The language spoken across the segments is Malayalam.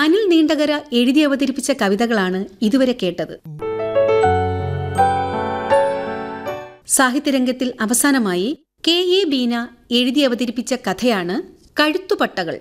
അനിൽ നീണ്ടകര എഴുതി അവതരിപ്പിച്ച കവിതകളാണ് ഇതുവരെ കേട്ടത് സാഹിത്യരംഗത്തിൽ അവസാനമായി കെ എ ബീന എഴുതി അവതരിപ്പിച്ച കഥയാണ് കഴുത്തുപട്ടകൾ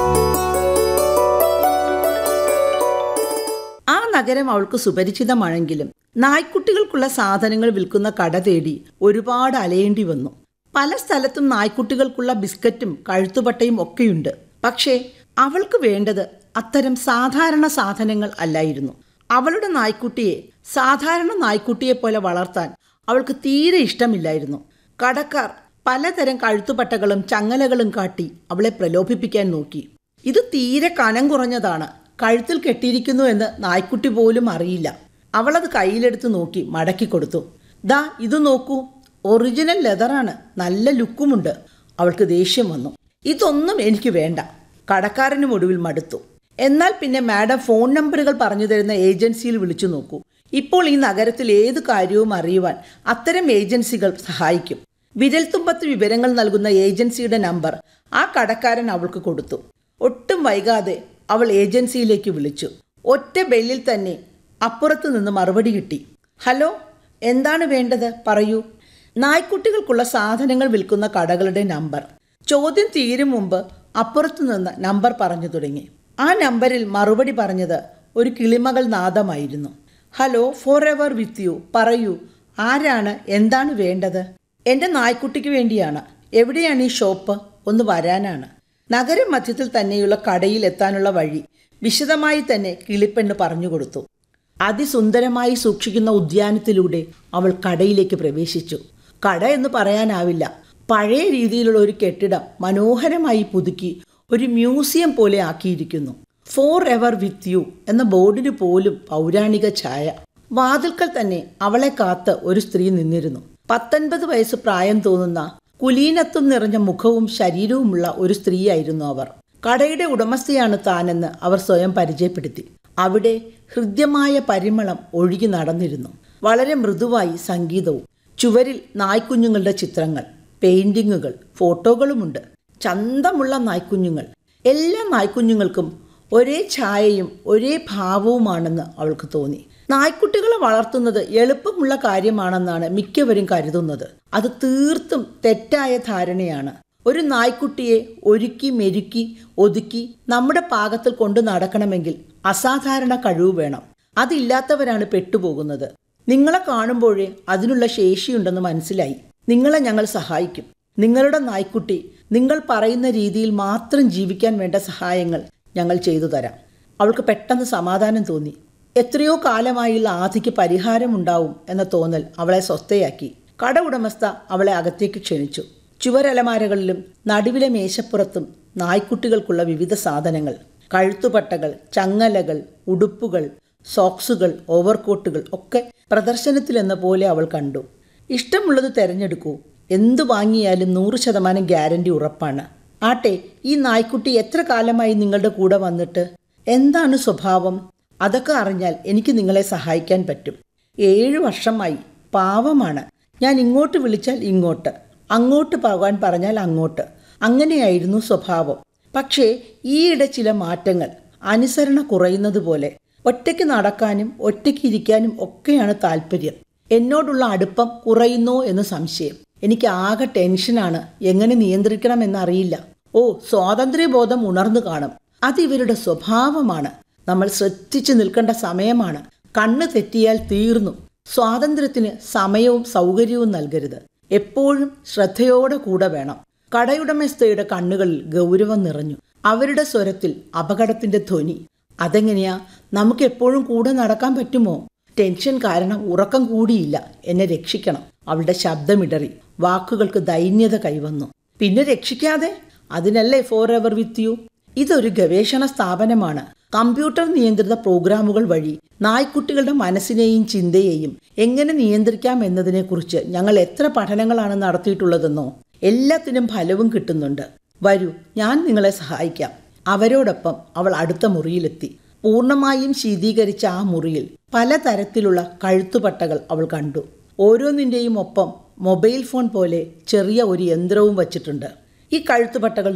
ആ നഗരം അവൾക്ക് സുപരിചിതമാണെങ്കിലും നായ്ക്കുട്ടികൾക്കുള്ള സാധനങ്ങൾ വിൽക്കുന്ന കട തേടി ഒരുപാട് അലയേണ്ടി വന്നു പല സ്ഥലത്തും നായ്ക്കുട്ടികൾക്കുള്ള ബിസ്ക്കറ്റും കഴുത്തുപട്ടയും ഒക്കെയുണ്ട് പക്ഷേ അവൾക്ക് വേണ്ടത് അത്തരം സാധാരണ സാധനങ്ങൾ അല്ലായിരുന്നു അവളുടെ നായ്ക്കുട്ടിയെ സാധാരണ നായ്ക്കുട്ടിയെ പോലെ വളർത്താൻ അവൾക്ക് തീരെ ഇഷ്ടമില്ലായിരുന്നു കടക്കാർ പലതരം കഴുത്തുപട്ടകളും ചങ്ങലകളും കാട്ടി അവളെ പ്രലോഭിപ്പിക്കാൻ നോക്കി ഇത് തീരെ കനം കുറഞ്ഞതാണ് കഴുത്തിൽ കെട്ടിയിരിക്കുന്നു എന്ന് നായ്ക്കുട്ടി പോലും അറിയില്ല അവളത് കയ്യിലെടുത്ത് നോക്കി മടക്കി കൊടുത്തു ദാ ഇത് നോക്കൂ ഒറിജിനൽ ലെതറാണ് നല്ല ലുക്കുമുണ്ട് അവൾക്ക് ദേഷ്യം വന്നു ഇതൊന്നും എനിക്ക് വേണ്ട കടക്കാരനും ഒടുവിൽ മടുത്തു എന്നാൽ പിന്നെ മാഡം ഫോൺ നമ്പറുകൾ പറഞ്ഞു തരുന്ന ഏജൻസിയിൽ വിളിച്ചു നോക്കൂ ഇപ്പോൾ ഈ നഗരത്തിൽ ഏത് കാര്യവും അറിയുവാൻ അത്തരം ഏജൻസികൾ സഹായിക്കും വിരൽത്തുമ്പത്ത് വിവരങ്ങൾ നൽകുന്ന ഏജൻസിയുടെ നമ്പർ ആ കടക്കാരൻ അവൾക്ക് കൊടുത്തു ഒട്ടും വൈകാതെ അവൾ ഏജൻസിയിലേക്ക് വിളിച്ചു ഒറ്റ ബെല്ലിൽ തന്നെ അപ്പുറത്ത് നിന്ന് മറുപടി കിട്ടി ഹലോ എന്താണ് വേണ്ടത് പറയൂ നായ്ക്കുട്ടികൾക്കുള്ള സാധനങ്ങൾ വിൽക്കുന്ന കടകളുടെ നമ്പർ ചോദ്യം തീരും മുമ്പ് അപ്പുറത്തു നിന്ന് നമ്പർ പറഞ്ഞു തുടങ്ങി ആ നമ്പറിൽ മറുപടി പറഞ്ഞത് ഒരു കിളിമകൾ നാദമായിരുന്നു hello forever with you പറയൂ ആരാണ് എന്താണ് വേണ്ടത് എൻ്റെ നായ്ക്കുട്ടിക്ക് വേണ്ടിയാണ് എവിടെയാണ് ഈ ഷോപ്പ് ഒന്ന് വരാനാണ് നഗരം മധ്യത്തിൽ തന്നെയുള്ള കടയിൽ എത്താനുള്ള വഴി വിശദമായി തന്നെ കിളിപ്പെണ്ണ് പറഞ്ഞു കൊടുത്തു അതിസുന്ദരമായി സൂക്ഷിക്കുന്ന ഉദ്യാനത്തിലൂടെ അവൾ കടയിലേക്ക് പ്രവേശിച്ചു കട എന്ന് പറയാനാവില്ല പഴയ രീതിയിലുള്ള ഒരു കെട്ടിടം മനോഹരമായി പുതുക്കി ഒരു മ്യൂസിയം പോലെ ആക്കിയിരിക്കുന്നു ഫോർ എവർ വിത്ത് യു എന്ന ബോർഡിന് പോലും പൗരാണിക ഛായ വാതിൽക്കൽ തന്നെ അവളെ കാത്ത് ഒരു സ്ത്രീ നിന്നിരുന്നു പത്തൊൻപത് വയസ്സ് പ്രായം തോന്നുന്ന കുലീനത്വം നിറഞ്ഞ മുഖവും ശരീരവുമുള്ള ഒരു സ്ത്രീയായിരുന്നു അവർ കടയുടെ ഉടമസ്ഥയാണ് താനെന്ന് അവർ സ്വയം പരിചയപ്പെടുത്തി അവിടെ ഹൃദ്യമായ പരിമളം ഒഴുകി നടന്നിരുന്നു വളരെ മൃദുവായി സംഗീതവും ചുവരിൽ നായ്ക്കുഞ്ഞുങ്ങളുടെ ചിത്രങ്ങൾ പെയിന്റിങ്ങുകൾ ഫോട്ടോകളുമുണ്ട് ചന്തമുള്ള നായ്ക്കുഞ്ഞുങ്ങൾ എല്ലാ നായ്ക്കുഞ്ഞുങ്ങൾക്കും ഒരേ ഛായയും ഒരേ ഭാവവുമാണെന്ന് അവൾക്ക് തോന്നി നായ്ക്കുട്ടികളെ വളർത്തുന്നത് എളുപ്പമുള്ള കാര്യമാണെന്നാണ് മിക്കവരും കരുതുന്നത് അത് തീർത്തും തെറ്റായ ധാരണയാണ് ഒരു നായ്ക്കുട്ടിയെ ഒരുക്കി മെരുക്കി ഒതുക്കി നമ്മുടെ പാകത്തിൽ കൊണ്ടു നടക്കണമെങ്കിൽ അസാധാരണ കഴിവ് വേണം അതില്ലാത്തവരാണ് പെട്ടുപോകുന്നത് നിങ്ങളെ കാണുമ്പോഴേ അതിനുള്ള ശേഷിയുണ്ടെന്ന് മനസ്സിലായി നിങ്ങളെ ഞങ്ങൾ സഹായിക്കും നിങ്ങളുടെ നായ്ക്കുട്ടി നിങ്ങൾ പറയുന്ന രീതിയിൽ മാത്രം ജീവിക്കാൻ വേണ്ട സഹായങ്ങൾ ഞങ്ങൾ ചെയ്തു തരാം അവൾക്ക് പെട്ടെന്ന് സമാധാനം തോന്നി എത്രയോ കാലമായുള്ള ആധിക്ക് പരിഹാരമുണ്ടാവും എന്ന തോന്നൽ അവളെ സ്വസ്ഥയാക്കി കട ഉടമസ്ഥ അവളെ അകത്തേക്ക് ക്ഷണിച്ചു ചുവരലമാരകളിലും നടുവിലെ മേശപ്പുറത്തും നായ്ക്കുട്ടികൾക്കുള്ള വിവിധ സാധനങ്ങൾ കഴുത്തുപട്ടകൾ ചങ്ങലകൾ ഉടുപ്പുകൾ സോക്സുകൾ ഓവർകോട്ടുകൾ ഒക്കെ പ്രദർശനത്തിലെന്ന പോലെ അവൾ കണ്ടു ഇഷ്ടമുള്ളത് തിരഞ്ഞെടുക്കൂ എന്തു വാങ്ങിയാലും നൂറ് ശതമാനം ഗ്യാരണ്ടി ഉറപ്പാണ് ആട്ടെ ഈ നായ്ക്കുട്ടി എത്ര കാലമായി നിങ്ങളുടെ കൂടെ വന്നിട്ട് എന്താണ് സ്വഭാവം അതൊക്കെ അറിഞ്ഞാൽ എനിക്ക് നിങ്ങളെ സഹായിക്കാൻ പറ്റും ഏഴു വർഷമായി പാവമാണ് ഞാൻ ഇങ്ങോട്ട് വിളിച്ചാൽ ഇങ്ങോട്ട് അങ്ങോട്ട് പോകാൻ പറഞ്ഞാൽ അങ്ങോട്ട് അങ്ങനെയായിരുന്നു സ്വഭാവം പക്ഷേ ഈയിടെ ചില മാറ്റങ്ങൾ അനുസരണ കുറയുന്നത് പോലെ ഒറ്റയ്ക്ക് നടക്കാനും ഒറ്റയ്ക്ക് ഇരിക്കാനും ഒക്കെയാണ് താല്പര്യം എന്നോടുള്ള അടുപ്പം കുറയുന്നോ എന്ന് സംശയം എനിക്ക് ആകെ ടെൻഷനാണ് എങ്ങനെ നിയന്ത്രിക്കണമെന്നറിയില്ല ഓ സ്വാതന്ത്ര്യബോധം ഉണർന്നു കാണും അത് ഇവരുടെ സ്വഭാവമാണ് നമ്മൾ ശ്രദ്ധിച്ചു നിൽക്കേണ്ട സമയമാണ് കണ്ണ് തെറ്റിയാൽ തീർന്നു സ്വാതന്ത്ര്യത്തിന് സമയവും സൗകര്യവും നൽകരുത് എപ്പോഴും ശ്രദ്ധയോടെ കൂടെ വേണം കടയുടമസ്ഥയുടെ കണ്ണുകളിൽ ഗൗരവം നിറഞ്ഞു അവരുടെ സ്വരത്തിൽ അപകടത്തിന്റെ ധ്വനി അതെങ്ങനെയാ നമുക്ക് എപ്പോഴും കൂടെ നടക്കാൻ പറ്റുമോ ടെൻഷൻ കാരണം ഉറക്കം കൂടിയില്ല എന്നെ രക്ഷിക്കണം അവളുടെ ശബ്ദമിടറി വാക്കുകൾക്ക് ദൈന്യത കൈവന്നു പിന്നെ രക്ഷിക്കാതെ അതിനല്ലേ ഫോർ എവർ വിത്ത് യു ഇതൊരു ഗവേഷണ സ്ഥാപനമാണ് കമ്പ്യൂട്ടർ നിയന്ത്രിത പ്രോഗ്രാമുകൾ വഴി നായ്ക്കുട്ടികളുടെ മനസ്സിനെയും ചിന്തയെയും എങ്ങനെ നിയന്ത്രിക്കാം എന്നതിനെക്കുറിച്ച് ഞങ്ങൾ എത്ര പഠനങ്ങളാണ് നടത്തിയിട്ടുള്ളതെന്നോ എല്ലാത്തിനും ഫലവും കിട്ടുന്നുണ്ട് വരൂ ഞാൻ നിങ്ങളെ സഹായിക്കാം അവരോടൊപ്പം അവൾ അടുത്ത മുറിയിലെത്തി പൂർണ്ണമായും ശീതീകരിച്ച ആ മുറിയിൽ പലതരത്തിലുള്ള കഴുത്തുപട്ടകൾ അവൾ കണ്ടു ഓരോന്നിൻ്റെയും ഒപ്പം മൊബൈൽ ഫോൺ പോലെ ചെറിയ ഒരു യന്ത്രവും വച്ചിട്ടുണ്ട് ഈ കഴുത്തുപട്ടകൾ